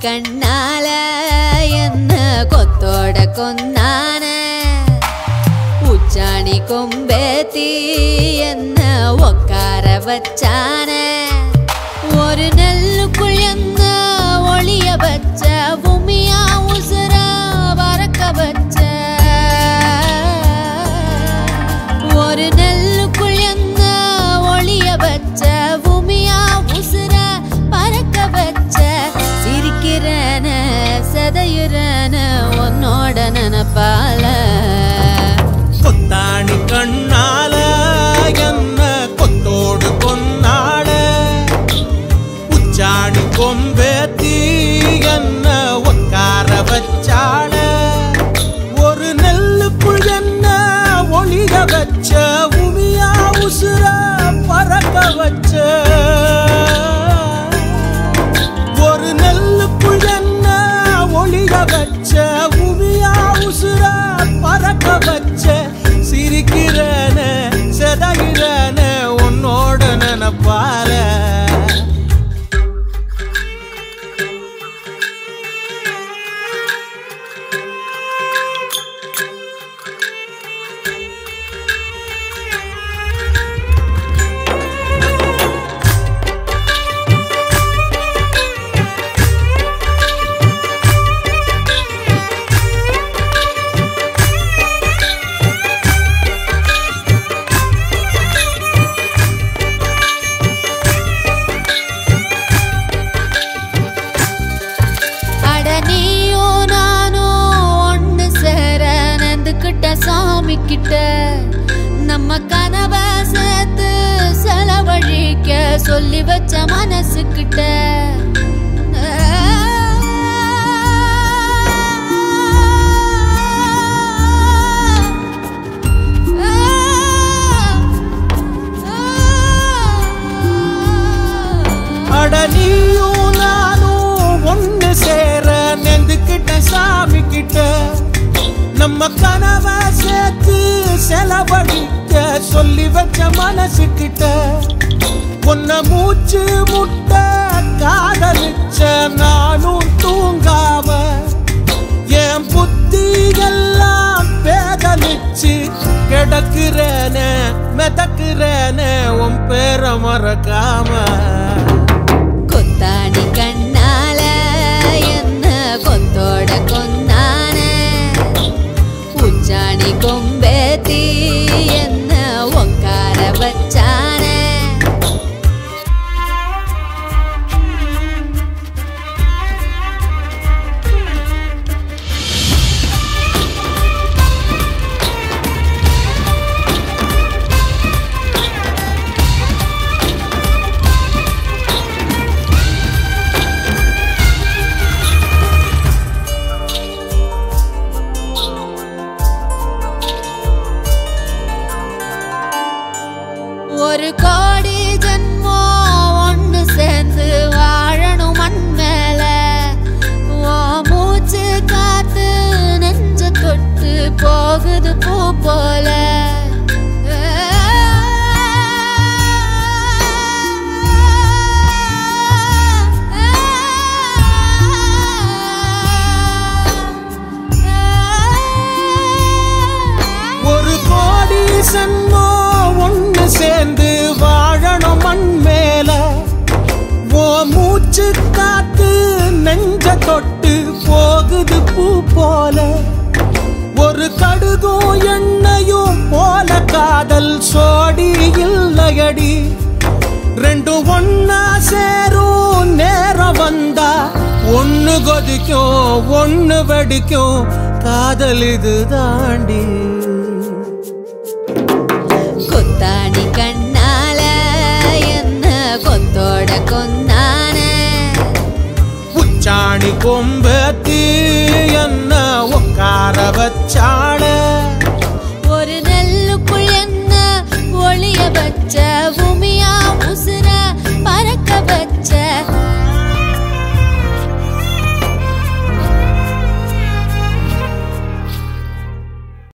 கண்ணால என்ன கொத்தோட கொன்னான உச்சாணி கொம்பேத்தி என்ன உக்கார வச்சான ஒரு நெல்லுக்குள் என்ன ஒளிய வச்ச பூமியா உசுர பறக்க வச்ச ஒரு நெல்லுக்குள் என்ன ஒளிய வச்ச பூமியா உசுர பறக்க வச்ச சிரிக்கிறன சதையுறன உன்னோட நினப்பால கொத்தாணி கண்ணால என்ன கொத்தோடு கொன்னாட உச்சாணி கொம்பேத்தி என்ன உட்கார வச்சாட ஒரு நெல்லுக்குள் என்ன ஒளிய வச்ச உமியா உசுர பறக்க வச்ச ஒரு நெல்லுக்குள் என்ன ஒளிய வச்ச உமியா உசுர பறக்க வச்ச சிரிக்கிறன செதகிறன உன்னோட நினப்பால அட நீயும் நானும் ஒண்ணு சேர நந்துக்கிட்ட சாமி கிட்ட நம்ம கனவ சேர்த்து செலவழிக்க சொல்லி வச்ச மனசுக்கிட்ட அட நீயும் நானும் ஒண்ணு சேர நெந்துக்கிட்ட சாமி கிட்ட நம்ம கனவ சேர்த்து செலவழிக்க சொல்லி வச்ச மனசு கிட்ட உன்னை மூச்சு முட்ட காதலிச்ச நானும் தூங்காம என் புத்தி எல்லாம் பேதலிச்சு கிடக்குறேனே மிதக்குறேனே உன் பேரை மறக்காம கொத்தாணி கண்ணால என்ன கொத்தோட கொந்தான உச்சாணி கொம்பேத்தி என்ன உக்கார வச்சான ஒரு கோடி ஜன்மம் ஒண்ணு சேர்ந்து வாழணும் மண் மேல ஓ மூச்சு காத்து நெஞ்ச தொட்டு போகுது பூ போல ஒரு கோடி சன்மோ ஒண்ணு சேர்ந்து வாழணும் மண் மேல ஓ மூச்சு காத்து நெஞ்ச தொட்டு போகுது பூ போல ஒரு கடுகும் எண்ணெயும் போல காதல் சோடி இல்லையடி ரெண்டும் ஒன்னா சேரும் நேரம் வந்தா ஒண்ணு கொதிக்கும் ஒண்ணு வெடிக்கும் காதல் இது தாண்டி கொத்தாணி கண்ணால என்ன கொத்தோட கொந்தான உச்சாணி கொம்பத்தி என்ன உட்கார வச்சாட ஒரு நெல்லுக்குள் என்ன ஒளிய வச்ச பூமியா உசுர பறக்க வச்ச